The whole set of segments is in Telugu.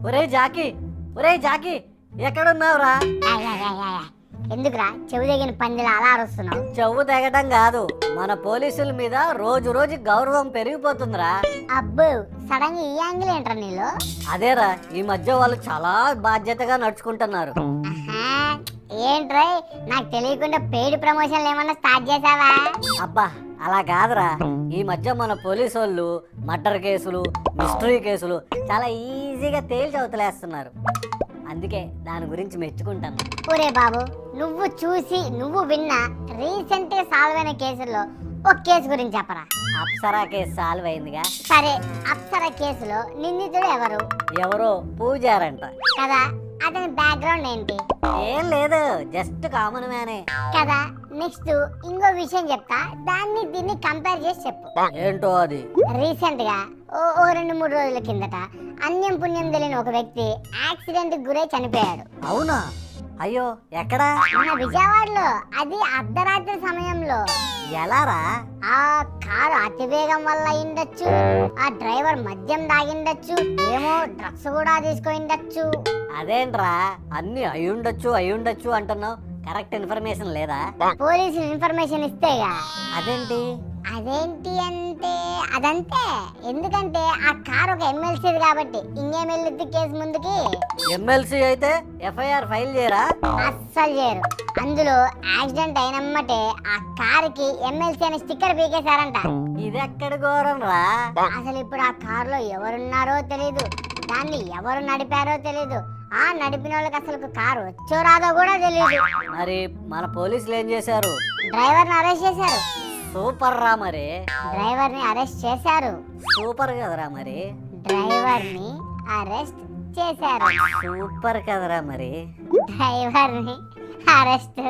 ఒరే జాకీ ఒరే జాకీ ఎక్కడున్నావురా yeah, yeah, yeah, yeah, yeah. ఎందుకురా చెవి దగ్గర పందిలా అలా అరుస్తున్నావు చెవు తెగటం కాదు మన పోలీసుల మీద రోజు రోజు గౌరవం పెరిగిపోతుందిరా అబ్బో సడన్ గా ఈ యాంగిల్ ఏంట్రా నీలో అదేరా ఈ మధ్య వాళ్ళు చాలా బాధ్యతగా నడుచుకుంటున్నారు ఆహా, ఏంట్రా నాకు తెలియకుండా పెయిడ్ ప్రమోషన్లు ఏమన్నా స్టార్ట్ చేసావా అబ్బా అలా కాదురా ఈ మధ్య మన పోలీసు వాళ్ళు మర్డర్ కేసులు మిస్టరీ కేసులు చాలా ఈజీగా తేల్చి అవతలేస్తున్నారు అందుకే దాని గురించి మెచ్చుకుంటాను ఒరే బాబు నువ్వు చూసి నువ్వు విన్న రీసెంట్ గా సాల్వ్ అయిన కేసుల్లో ఒక కేసు గురించి చెప్పరా అప్సరా కేసు సాల్వ్ అయిందిగా సరే అప్సర కేసులో నిందితుడు ఎవరు ఎవరో పూజారంట కదా అతని బ్యాక్గ్రౌండ్ ఏంటి ఏం లేదు జస్ట్ కామన్ మ్యానే కదా నెక్స్ట్ ఇంకో విషయం చెప్తా దాన్ని దీన్ని కంపేర్ చేసి చెప్పు ఏంటో అది రీసెంట్ గా ఓ ఓ రెండు మూడు రోజుల కిందట అన్యం పుణ్యం తెలియని ఒక వ్యక్తి యాక్సిడెంట్ గురై చనిపోయాడు అవునా అయ్యో ఎక్కడా మన విజయవాడలో అది అర్ధరాత్రి సమయంలో ఎలారా ఆ కారు అతివేగం వల్ల అయిండొచ్చు ఆ డ్రైవర్ మద్యం తాగిండొచ్చు ఏమో డ్రగ్స్ కూడా తీసుకుండొచ్చు అదేంట్రా అన్ని అయ్యుండొచ్చు అయ్యుండొచ్చు అంటున్నావు కరెక్ట్ ఇన్ఫర్మేషన్ లేదా పోలీసులు ఇన్ఫర్మేషన్ ఇస్తేగా అదేంటి అదేంటి అంటే అదంతే ఎందుకంటే ఆ కారు ఒక ఎమ్మెల్సీది కాబట్టి ఇంకేం వెళ్ళిద్ది కేసు ముందుకి ఎమ్మెల్సీ అయితే ఎఫ్ఐఆర్ ఫైల్ చేయరా అస్సలు చేయరు అందులో యాక్సిడెంట్ అయినమ్మటే ఆ కారుకి ఎమ్మెల్సీ అనే స్టిక్కర్ పీకేశారంట ఇది ఎక్కడ ఘోరం రా అసలు ఇప్పుడు ఆ కారులో ఎవరున్నారో తెలీదు దాన్ని ఎవరు నడిపారో తెలీదు ఆ నడిపిన వాళ్ళకి అసలు కారు వచ్చో రాదో కూడా తెలియదు మరి మన పోలీసులు ఏం చేశారు డ్రైవర్ని అరెస్ట్ చేశారు సూపర్ రా మరి డ్రైవర్ ని అరెస్ట్ చేశారు సూపర్ కదరా మరి డ్రైవర్ ని అరెస్ట్ చేశారు సూపర్ కదరా మరి డ్రైవర్ ని అరెస్ట్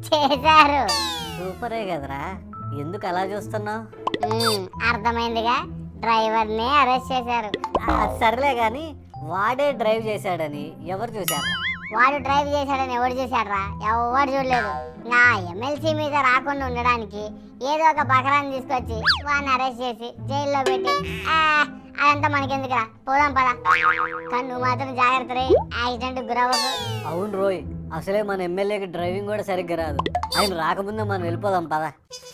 చేశారు సూపరే కదరా ఎందుకు అలా చూస్తున్నావు ఉమ్, అర్థమైందిగా డ్రైవర్ ని అరెస్ట్ చేశారు సర్లే గాని వాడే డ్రైవ్ చేశాడని ఎవరు చూశారు వాడు డ్రైవ్ చేశాడని ఎవడు చూశాడ్రా ఎవడు చూడలేదు నా ఎమ్మెల్సీ మీద రాకుండా ఉండడానికి ఏదో ఒక బకరాన్ని తీసుకొచ్చి వాడిని అరెస్ట్ చేసి జైల్లో పెట్టి ఆ, అదంతా మనకెందుకురా పోదాం పద కానీ నువ్వు మాత్రం జాగ్రత్త రే యాక్సిడెంట్ గురవ్వకు అవును రోయ్ అసలే మన ఎమ్మెల్యేకి డ్రైవింగ్ కూడా సరిగ్గా రాదు ఆయన రాకముందే మనం వెళ్ళిపోదాం పదా